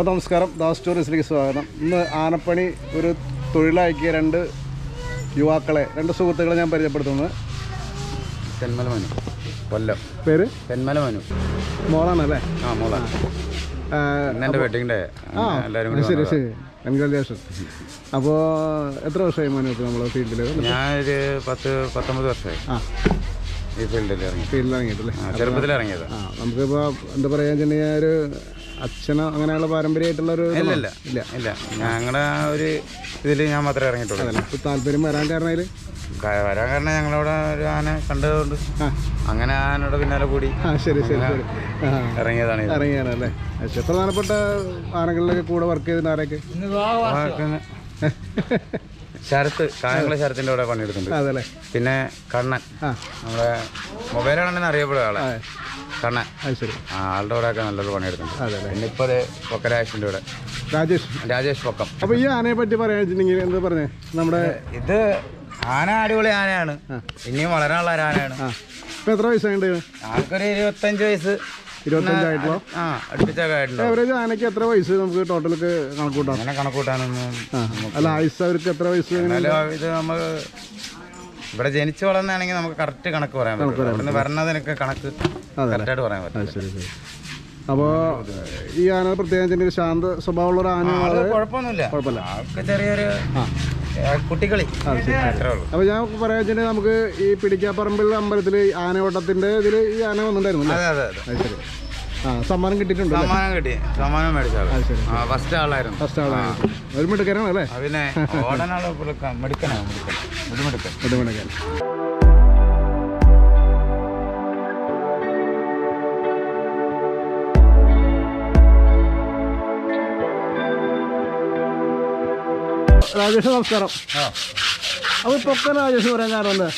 നമസ്കാരം ദാസ് ടൂറിസ്റ്റിലേക്ക് സ്വാഗതം ഇന്ന് ആനപ്പണി ഒരു തൊഴിലാക്കിയ രണ്ട് യുവാക്കളെ രണ്ട് സുഹൃത്തുക്കളെ ഞാൻ പരിചയപ്പെടുത്തുന്നത് തെന്മല മനു കൊല്ലം പേര് തെന്മല മനു മോളാണല്ലേ ആ മോളാ ആ, ഇന്ന് എൻ്റെ വെഡിങ് ഡേ ആ എല്ലാവരും അത് കൂടി ശരി വന്നതാ. ശരി കൺഗ്രാജുലേഷൻ അപ്പോൾ എത്ര വർഷമായി മോനെ ഇപ്പോൾ നമ്മൾ ഫീൽഡിൽ ഞാനൊരു പത്ത് പത്തൊമ്പത് വർഷമായി ആ ഈ ഫീൽഡിൽ ഇറങ്ങി ഫീൽഡിൽ ഇറങ്ങിയിട്ടല്ലേ ആ, ചെറുപ്പത്തിൽ ഇറങ്ങിയത് ആ നമുക്കിപ്പോൾ എന്താ പറയുക വെച്ചിട്ടുണ്ടെങ്കിൽ ഒരു അച്ഛനോ അങ്ങനെയുള്ള പാരമ്പര്യമായിട്ടുള്ള ഒരു ഇല്ല ഇല്ല ഇല്ല ഇല്ല ഞങ്ങളുടെ ആ ഒരു ഇതിൽ ഞാൻ മാത്രമേ ഇറങ്ങിയിട്ടുള്ളൂ ഇപ്പോൾ താല്പര്യം വരാൻ കാരണം അതിൽ ക- വരാൻ കാരണം ഞങ്ങളവിടെ ഒരു ആന കണ്ടതുകൊണ്ട് ആ അങ്ങനെ ആനയുടെ പിന്നാലെ കൂടി ആ ശരി ശരി ശരി ആ ഇറങ്ങിയതാണ് ഇത്. ഇറങ്ങിയാണല്ലേ പക്ഷേ പ്രധാനപ്പെട്ട ആനകളിലൊക്കെ കൂടെ വർക്ക് ചെയ്തിട്ട് ആരൊക്കെ ആ, പിന്നെ ശരത്ത് കായംകുള ശരത്തിൻ്റെ അവിടെ പണിയെടുക്കുന്നുണ്ട് അതല്ലേ പിന്നെ കണ്ണൻ ആ നമ്മുടെ മൊബൈലാണെന്ന് അറിയപ്പെടുക ആളെ കണ്ണൻ അത് ശരി ആ, ആളുടെ അവിടെ ഒക്കെ നല്ലൊരു പണിയെടുക്കുന്നുണ്ട് അതല്ലേ പിന്നെ ഇപ്പോൾ പൊക്കരാശിൻ്റെ ഇവിടെ രാജേഷ് രാജേഷ് പൊക്കം അപ്പോൾ ഈ ആനയെ പറ്റി പറയാൻ വെച്ചിട്ടുണ്ടെങ്കിൽ എന്താ പറഞ്ഞേ നമ്മുടെ ഇത് ആന അടിപൊളി ആനയാണ് ഇനിയും വളരാനുള്ള ഒരു ആനയാണ് ആ ഇപ്പം എത്ര വയസ്സായിട്ട് ആൾക്കൊരു ഇരുപത്തഞ്ച് വയസ്സ് ഇരുപത്തഞ്ചായിട്ടുള്ളൂ ആ അടുപ്പിച്ചൊക്കെ ആയിട്ടുണ്ടോ ഏവറേജ് ആനയ്ക്ക് എത്ര വയസ്സ് നമുക്ക് ടോട്ടലൊക്കെ കണക്ക് കൂട്ടാം അങ്ങനെ കണക്കൂട്ടാനൊന്നും ആ അല്ല ആയുസ് അവർക്ക് എത്ര വയസ്സ് ഇങ്ങനെ എന്നാലും ഇത് നമ്മൾ ഇവിടെ ജനിച്ചു വളർന്നാണെങ്കിൽ നമുക്ക് കറക്റ്റ് കണക്ക് പറയാൻ പറ്റും ഇവിടുന്ന് വരണതിനൊക്കെ കണക്ക് കറക്റ്റായിട്ട് പറയാൻ പറ്റും അത് ശരി ശരി അപ്പോൾ ഈ ആന പ്രത്യേകിച്ച് ഒരു ശാന്ത സ്വഭാവമുള്ള ഒരു ആന ആള് കുഴപ്പമൊന്നുമില്ല കുഴപ്പമില്ല. ആൾക്ക് ചെറിയൊരു ഏ, കുട്ടികളി അത്രേ ഉള്ളൂ അപ്പോൾ ഞാൻ പറയാൻ വെച്ചിട്ടുണ്ടെങ്കിൽ നമുക്ക് ഈ പിടിക്കാപ്പറമ്പിൽ അമ്പലത്തിൽ ആനയോട്ടത്തിൻ്റെ ഇതിൽ ഈ ആന വന്നിട്ടുണ്ടായിരുന്നു അതെ അതെ അതെ അത് ശരി ആ സമ്മാനം കിട്ടിയിട്ടുണ്ട് സമ്മാനം കിട്ടി സമ്മാനം മേടിച്ച ആള് ശരി. ആ ഫസ്റ്റ് ആളായിരുന്നു ഫസ്റ്റ് ആളാണ് ഒരു മിടുക്കനാണ് അല്ലേ ആ, പിന്നെ ഓടാനാള് മെടുക്കനാണ് മെടുക്കൻ മുടിമെടുക്കൻ ഒരു മിടുക്കൻ രാജേഷ് നമസ്കാരം അപ്പൊ പൊക്ക രാജേഷ് പറയാൻ കാരണം എന്താ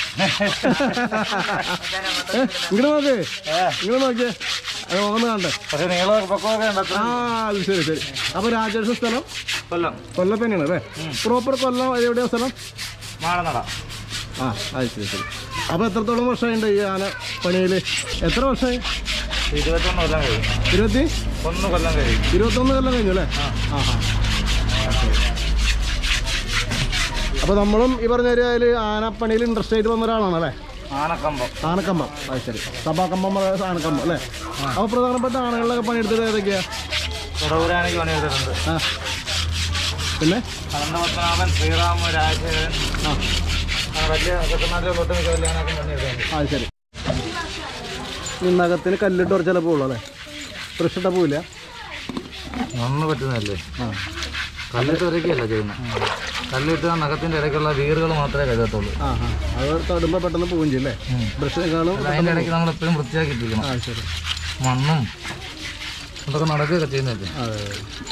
ഇങ്ങോട്ട് നോക്ക് ഇങ്ങോട്ട് നോക്കിയേ അത് ഒന്ന് കണ്ടേ പക്ഷെ നീളം പൊക്കമൊക്കെ ഉണ്ട് ആ അത് ശരി ശരി അപ്പൊ രാജേഷ് സ്ഥലം കൊല്ലം കൊല്ലം തന്നെയാണ് അല്ലേ പ്രോപ്പർ കൊല്ലം എവിടെയാ സ്ഥലം മാളനട ആ അത് ശരി ശരി അപ്പൊ എത്രത്തോളം വർഷമായിട്ടുണ്ട് ഈ ആന പണിയിൽ എത്ര വർഷമായി ഇരുപത്തൊന്ന് കൊല്ലം കഴിയും ഇരുപത്തി ഒന്ന് കൊല്ലം കഴിയും ഇരുപത്തൊന്ന് കൊല്ലം കഴിഞ്ഞു അല്ലേ ആ ആ അപ്പോൾ നമ്മളും ഈ പറഞ്ഞ ഒരു അതിൽ ആനപ്പണിയിൽ ഇൻട്രസ്റ്റ് ആയിട്ട് വന്ന ഒരാളാണ് അല്ലേ ആനക്കമ്പം ആനക്കമ്പം അത് ശരി സഭാകമ്പം അതായത് ആനക്കമ്പം അല്ലേ അപ്പോൾ പ്രധാനപ്പെട്ട ആനകളിലൊക്കെ പണിയെടുത്തത് ഏതൊക്കെയാ കുടവൂരാനയ്ക്ക് പണിയെടുത്തിട്ടുണ്ട് ആ പിന്നെ അനന്തപത്മനാഭൻ ശ്രീറാം രാജശേഖരൻ ആ അങ്ങനെ വലിയ കുട്ടനാട്ടിലെ ഒട്ടുമിക്ക കല്യാണമൊക്കെ പണിയെടുത്തിട്ടുണ്ട് ആ ശരി ഈ നഖത്തിന് കല്ലിട്ട് ഉറച്ചാലേ പോവുള്ളൂ അല്ലേ ഫ്രഷ് ഇട്ട പോവില്ല നന്ന് പറ്റുന്നതല്ലേ ആ കല്ലിട്ട് ഇറക്കിയല്ല ചെയ്യുന്നത് കല്ലിട്ട് ആ നഖത്തിന്റെ ഇടയ്ക്കുള്ള വീറുകൾ മാത്രമേ കഴുകത്തുള്ളൂ ആ ആ അത് തൊടുമ്പോൾ പെട്ടെന്ന് പോവുകയും ചെയ്യും അല്ലേ ബ്രഷിനേക്കാളും അതിന്റെ ഇടയ്ക്ക് നമ്മൾ എപ്പോഴും വൃത്തിയാക്കിയിട്ടിരിക്കണം ആ ശരി മണ്ണും അതൊക്കെ നടക്കുകയൊക്കെ ചെയ്യുന്നതല്ലേ അതെ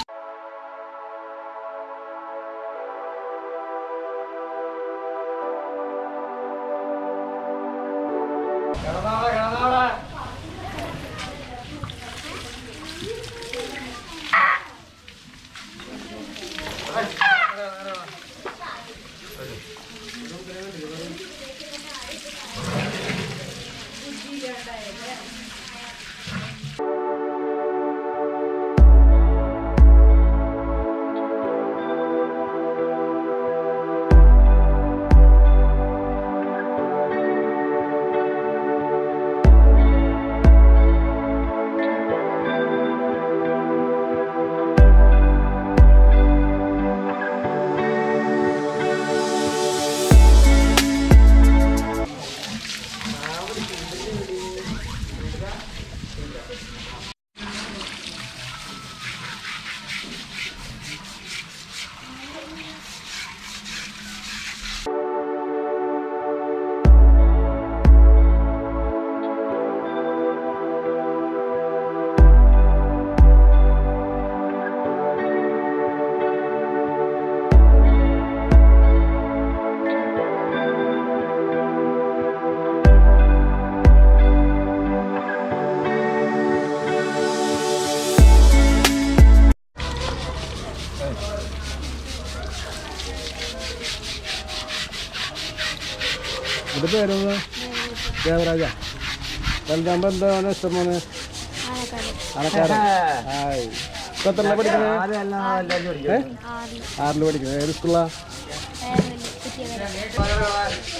ഇത് പേരൊന്ന് ദേവരാജ വലുതാകുമ്പോൾ എന്താണ് ഇഷ്ടം മോന് ആനക്കാരൻ ഹായ് ഇപ്പൊ എത്ര പഠിക്കുന്നത് ഏ ആറിൽ ആറിൽ പഠിക്കുന്നത് ഏത് സ്കൂളാ കുറ്റിയകര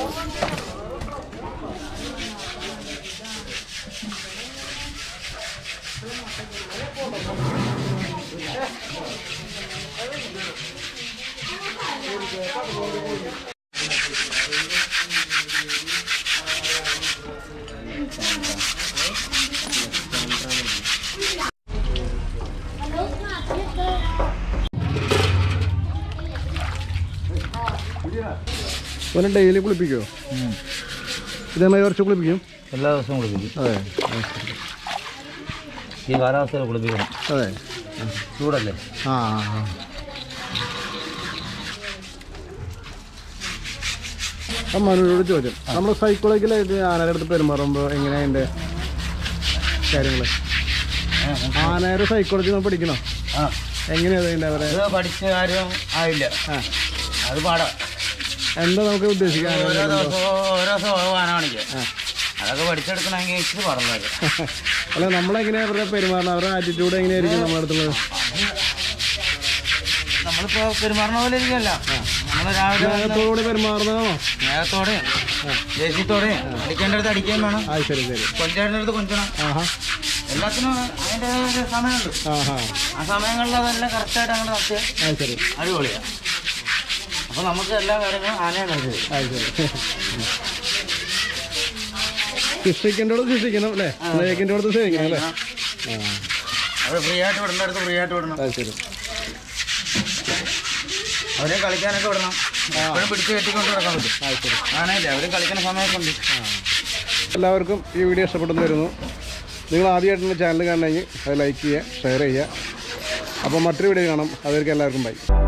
ഇവനെ ഡെയിലി കുളിപ്പിക്കുമോ ഇതേമാതിരി കുറച്ച് കുളിപ്പിക്കും എല്ലാ ദിവസവും കുളിപ്പിക്കും അതെ ഈ കാലാവസ്ഥയിൽ കുളിപ്പിക്കണം അതെ ചൂടല്ലേ ആ ആ, ആ. ആ മനുവിനോട് ചോദ്യം നമ്മൾ സൈക്കോളജിക്കലായിട്ട് ആനയുടെ അടുത്ത് പെരുമാറുമ്പോൾ എങ്ങനെയാ അതിൻ്റെ കാര്യങ്ങൾ ആനയുടെ സൈക്കോളജി നമ്മൾ പഠിക്കണോ ആ എങ്ങനെയാ അതിൻ്റെ അവരെ ഇത് പഠിച്ച കാര്യം ആയില്ല ആ അത് പാടാ എന്താ നമുക്ക് ഉദ്ദേശിക്കാൻ ഓരോ ദിവസവും ഓരോ സ്വഭാവമാണ് കാണിക്കുക അതൊക്കെ പഠിച്ചെടുക്കണമെങ്കിൽ ഇച്ചിരി പാടുന്നത് അല്ല നമ്മളെങ്ങനെയാ അവരുടെ പെരുമാറണം അവരുടെ ആറ്റിറ്റ്യൂഡ് എങ്ങനെയായിരിക്കും നമ്മുടെ അടുത്തുള്ളത് നമ്മളിപ്പോ പെരുമാറുന്ന പോലെ ഇരിക്കല്ല നമ്മൾ രാവിലെ വന്ന് സ്നേഹത്തോടുകൂടി പെരുമാറുന്നതാണോ സ്നേഹത്തോടെയും ദേഷ്യത്തോടെയും അടിക്കേണ്ടടുത്ത് അടിക്കുകയും വേണം ആ ശരി ശരി കൊഞ്ചേണ്ടടുത്ത് കൊഞ്ചണം ആഹാ എല്ലാത്തിനും അതിൻ്റെ ഒരു സമയമുണ്ട് ആഹാ ആ സമയങ്ങളിൽ അതെല്ലാം കറക്റ്റായിട്ട് അങ്ങോട്ട് നടത്തിയ ആ ശരി അടിപൊളിയാണ് അപ്പോൾ നമുക്ക് എല്ലാ കാര്യങ്ങളും ആനയാണ് നടത്തിയത് ആ ശരി ശിക്ഷിക്കേണ്ടോട് ശിക്ഷിക്കണം അല്ലേ സ്നേഹിക്കേണ്ടോട് സ്നേഹിക്കണം അല്ലേ ആ അത് ഫ്രീ ആയിട്ട് വിടേണ്ടടുത്ത് ഫ്രീ ആയിട്ട് വിടണം അത് ശരി അവരെ കളിക്കാനൊക്കെ വിടണം എപ്പോഴും പിടിച്ച് കെട്ടിക്കൊണ്ട് കിടക്കാൻ പറ്റും ആണല്ലേ അവരും കളിക്കുന്ന സമയമൊക്കെ ഉണ്ട് എല്ലാവർക്കും ഈ വീഡിയോ ഇഷ്ടപ്പെട്ടെന്ന് വരുന്നു നിങ്ങൾ ആദ്യമായിട്ടാണ് ചാനൽ കാണണമെങ്കിൽ അത് ലൈക്ക് ചെയ്യുക ഷെയർ ചെയ്യുക അപ്പോൾ മറ്റൊരു വീഡിയോ കാണാം അതൊക്കെ എല്ലാവർക്കും ബൈ